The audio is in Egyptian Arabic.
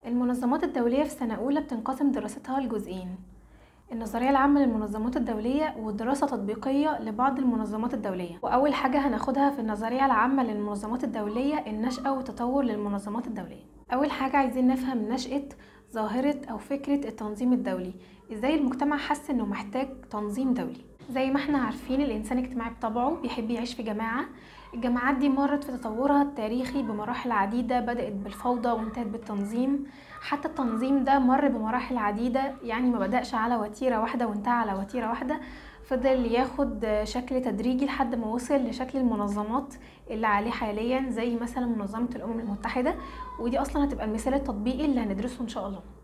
المنظمات الدولية في سنة أولى بتنقسم دراستها لجزئين النظرية العامة للمنظمات الدولية ودراسة تطبيقية لبعض المنظمات الدولية وأول حاجة هناخدها في النظرية العامة للمنظمات الدولية النشأة والتطور للمنظمات الدولية أول حاجة عايزين نفهم نشأة ظاهرة أو فكرة التنظيم الدولي إزاي المجتمع حس إنه محتاج تنظيم دولي زي ما احنا عارفين الإنسان اجتماعي بطبعه بيحب يعيش في جماعة الجماعات دي مرت في تطورها التاريخي بمراحل عديدة بدأت بالفوضى وانتهت بالتنظيم حتى التنظيم ده مر بمراحل عديدة يعني ما بدأش على وتيرة واحدة وانتهى على وتيرة واحدة فضل ياخد شكل تدريجي لحد ما وصل لشكل المنظمات اللي عليه حاليا زي مثلا منظمة الأمم المتحدة ودي أصلا هتبقى المثال التطبيقي اللي هندرسه إن شاء الله